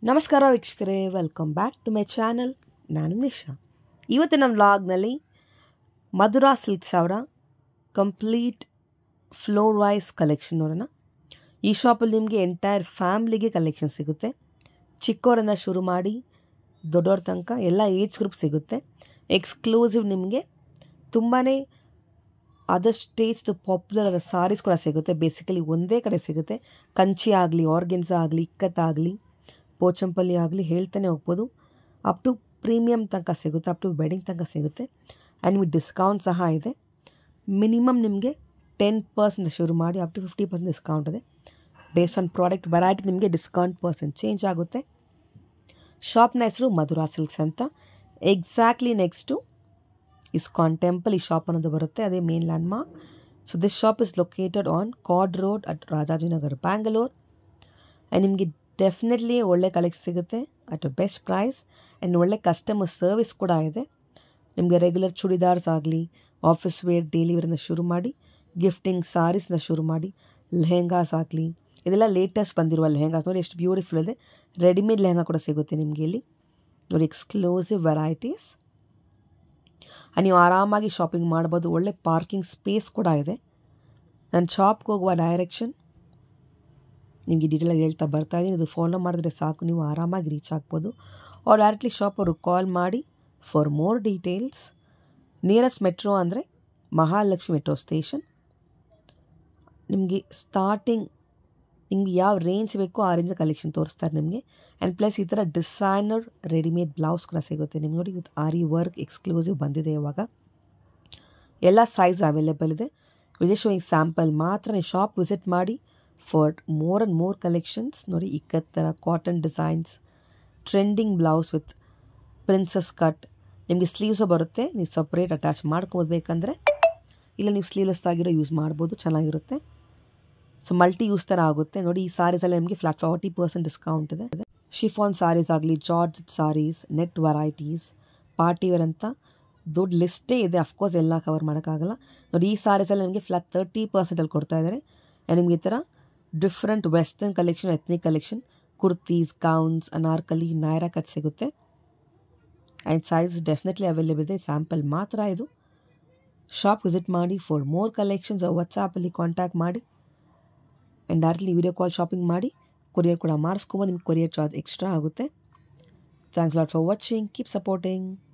ನಮಸ್ಕಾರ ವೀಕ್ಷಕರೇ welcome back to my channel ನಾನು ನಿಶಾ ಇವತ್ತಿನ ವ್ಲಾಗ್ನಲ್ಲಿ ಮಧುರಾ ಸಿಲ್ಕ್ಸ್ ಅವರ ಕಂಪ್ಲೀಟ್ ಫ್ಲೋರ್ ವೈಸ್ ಕಲೆಕ್ಷನ್ ನೋಡೋಣ ಈ ಶಾಪಲ್ಲಿ ನಿಮಗೆ ಎಂಟೈರ್ ಫ್ಯಾಮ್ಲಿಗೆ ಕಲೆಕ್ಷನ್ ಸಿಗುತ್ತೆ ಚಿಕ್ಕವರಿಂದ ಶುರು ಮಾಡಿ ದೊಡ್ಡವ್ರ ತನಕ ಎಲ್ಲ ಏಜ್ ಗ್ರೂಪ್ ಸಿಗುತ್ತೆ ಎಕ್ಸ್ಕ್ಲೂಸಿವ್ ನಿಮಗೆ ತುಂಬಾ ಅದರ್ ಸ್ಟೇಜ್ದು ಪಾಪ್ಯುಲರ್ ಆದ ಸಾರೀಸ್ ಕೂಡ ಸಿಗುತ್ತೆ ಬೇಸಿಕಲಿ ಒಂದೇ ಕಡೆ ಸಿಗುತ್ತೆ ಕಂಚಿ ಆಗಲಿ ಆರ್ಗೆನ್ಸ ಆಗಲಿ ಇಕ್ಕತ್ತಾಗಲಿ ಪೋಚಂಪಲ್ಲಿ ಆಗಲಿ ಹೇಳ್ತಾನೆ ಹೋಗ್ಬೋದು ಅಪ್ ಟು ಪ್ರೀಮಿಯಮ್ ತನಕ ಸಿಗುತ್ತೆ ಅಪ್ ಟು ವೆಡ್ಡಿಂಗ್ ತನಕ ಸಿಗುತ್ತೆ ಆ್ಯಂಡ್ ನಿಮಗೆ ಡಿಸ್ಕೌಂಟ್ ಸಹ ಇದೆ ಮಿನಿಮಮ್ ನಿಮಗೆ ಟೆನ್ ಪರ್ಸೆಂಟ್ ಶುರು ಮಾಡಿ up to fifty percent discount ಇದೆ ಬೇಸ್ಡ್ ಆನ್ ಪ್ರಾಡಕ್ಟ್ ವೆರೈಟಿ ನಿಮಗೆ ಡಿಸ್ಕೌಂಟ್ ಪರ್ಸೆಂಟ್ ಚೇಂಜ್ ಆಗುತ್ತೆ ಶಾಪ್ನ ಹೆಸರು ಮಧುರಾ ಸಿಲ್ಕ್ಸ್ ಅಂತ ಎಕ್ಸಾಕ್ಟ್ಲಿ ನೆಕ್ಸ್ಟು ಇಸ್ಕಾನ್ ಟೆಂಪಲ್ ಈ ಶಾಪ್ ಅನ್ನೋದು ಬರುತ್ತೆ ಅದೇ main landmark so this shop is located on Cord Road at Rajajinagar Bangalore and ನಿಮಗೆ ಡೆಫಿನೆಟ್ಲಿ ಒಳ್ಳೆ ಕಲೆಕ್ಷನ್ ಸಿಗುತ್ತೆ at a best price and ಒಳ್ಳೆ ಕಸ್ಟಮರ್ ಸರ್ವಿಸ್ ಕೂಡ ಇದೆ ನಿಮಗೆ ರೆಗ್ಯುಲರ್ ಚೂಡಿದಾರ್ಸ್ ಆಗಲಿ ಆಫೀಸ್ ವೇರ್ ಡೈಲಿ ವೇರಿಂದ ಶುರು ಮಾಡಿ ಗಿಫ್ಟಿಂಗ್ ಸಾರೀಸ್ನ ಶುರು ಮಾಡಿ ಲೆಹೆಂಗಾಸ್ ಆಗಲಿ ಇದೆಲ್ಲ ಲೇಟೆಸ್ಟ್ ಬಂದಿರುವ ಲೆಹೆಂಗಾಸ್ ನೋಡಿ ಎಷ್ಟು ಬ್ಯೂಟಿಫುಲ್ ಇದೆ ರೆಡಿಮೇಡ್ ಲೆಹೆಂಗಾ ಕೂಡ ಸಿಗುತ್ತೆ ನಿಮಗೆ ಇಲ್ಲಿ ನೋಡಿ ಎಕ್ಸ್ಕ್ಲೂಸಿವ್ ವೆರೈಟೀಸ್ ನೀವು ಆರಾಮಾಗಿ ಶಾಪಿಂಗ್ ಮಾಡ್ಬೋದು ಒಳ್ಳೆ ಪಾರ್ಕಿಂಗ್ ಸ್ಪೇಸ್ ಕೂಡ ಇದೆ ನನ್ನ ಶಾಪ್ಗೆ ಹೋಗುವ ಡೈರೆಕ್ಷನ್ ನಿಮಗೆ ಡೀಟೇಲಾಗಿ ಹೇಳ್ತಾ ಬರ್ತಾ ಇದ್ದೀನಿ ಇದು ಫಾಲೋ ಮಾಡಿದ್ರೆ ಸಾಕು ನೀವು ಆರಾಮಾಗಿ ರೀಚ್ ಆಗ್ಬೋದು ಅವ್ರು ಡೈರೆಕ್ಟ್ಲಿ ಶಾಪ್ ಅವರು ಕಾಲ್ ಮಾಡಿ for more details nearest metro ಅಂದರೆ ಮಹಾಲಕ್ಷ್ಮಿ ಮೆಟ್ರೋ ಸ್ಟೇಷನ್ ನಿಮಗೆ ಸ್ಟಾರ್ಟಿಂಗ್ ನಿಮ್ಗೆ ಯಾವ ರೇಂಜ್ ಬೇಕೋ ಆ ರೇಂಜ್ ಕಲೆಕ್ಷನ್ ತೋರಿಸ್ತಾರೆ ನಿಮಗೆ ಆ್ಯಂಡ್ ಪ್ಲಸ್ ಈ ಥರ ಡಿಸೈನರ್ ರೆಡಿಮೇಡ್ ಬ್ಲೌಸ್ ಕೂಡ ಸಿಗುತ್ತೆ ನಿಮ್ಗೆ ನೋಡಿ ವಿತ್ ಆರಿ ವರ್ಕ್ ಎಕ್ಸ್ಕ್ಲೂಸಿವ್ ಬಂದಿದೆ ಇವಾಗ ಎಲ್ಲ ಸೈಜ್ ಅವೈಲೇಬಲ್ ಇದೆ ವಿಜಯ್ ಶೋಯಿಂಗ್ ಸ್ಯಾಂಪಲ್ ಮಾತ್ರ ನೀವು ಶಾಪ್ ವಿಸಿಟ್ ಮಾಡಿ for more and more collections ನೋಡಿ ಇಕ್ಕತ್ತರ cotton designs trending blouse with princess cut ನಿಮಗೆ ಸ್ಲೀವ್ಸು ಬರುತ್ತೆ ನೀವು ಸಪ್ರೇಟ್ ಅಟ್ಯಾಚ್ ಮಾಡ್ಕೋಬೋದು ಬೇಕಂದರೆ ಇಲ್ಲ ನೀವು ಸ್ಲೀವ್ಲೆಸ್ ಆಗಿರೋ ಯೂಸ್ ಮಾಡ್ಬೋದು ಚೆನ್ನಾಗಿರುತ್ತೆ ಸೊ ಮಲ್ಟಿ ಯೂಸ್ ಥರ ಆಗುತ್ತೆ ನೋಡಿ ಈ ಸಾರೀಸಲ್ಲಿ ನಿಮಗೆ ಫ್ಲಾಟ್ ಫಾರ್ಟಿ ಪರ್ಸೆಂಟ್ ಡಿಸ್ಕೌಂಟ್ ಇದೆ ಶಿಫಾನ್ ಸಾರೀಸ್ ಆಗಲಿ georgette sarees net varieties party wear ಅಂತ ದೊಡ್ಡ ಲಿಸ್ಟೇ ಇದೆ ಅಫ್ಕೋರ್ಸ್ ಎಲ್ಲ ಕವರ್ ಮಾಡೋಕ್ಕಾಗಲ್ಲ ನೋಡಿ ಈ ಸಾರೀಸಲ್ಲಿ ನಿಮಗೆ ಫ್ಲಾಟ್ ತರ್ಟಿ ಪರ್ಸೆಂಟಲ್ಲಿ ಕೊಡ್ತಾ ಇದ್ದಾರೆ ನಿಮಗೆ ಈ ಥರ different western collection ethnic collection kurtis gowns Anarkali Naira cut ಸಿಗುತ್ತೆ ಆ್ಯಂಡ್ ಸೈಜ್ ಡೆಫಿನೆಟ್ಲಿ ಅವೈಲೇಬಲ್ ಇದೆ ಸ್ಯಾಂಪಲ್ ಮಾತ್ರ ಇದು ಶಾಪ್ ವಿಸಿಟ್ ಮಾಡಿ ಫಾರ್ ಮೋರ್ ಕಲೆಕ್ಷನ್ಸ್ ವಾಟ್ಸಾಪಲ್ಲಿ ಕಾಂಟ್ಯಾಕ್ಟ್ ಮಾಡಿ and directly video call shopping ಮಾಡಿ ಕೊರಿಯರ್ ಕೂಡ ಮಾಡಿಸ್ಕೊಬೋದು ನಿಮ್ಗೆ ಕೊರಿಯರ್ ಚಾರ್ಜ್ ಎಕ್ಸ್ಟ್ರಾ ಆಗುತ್ತೆ thanks lot for watching keep supporting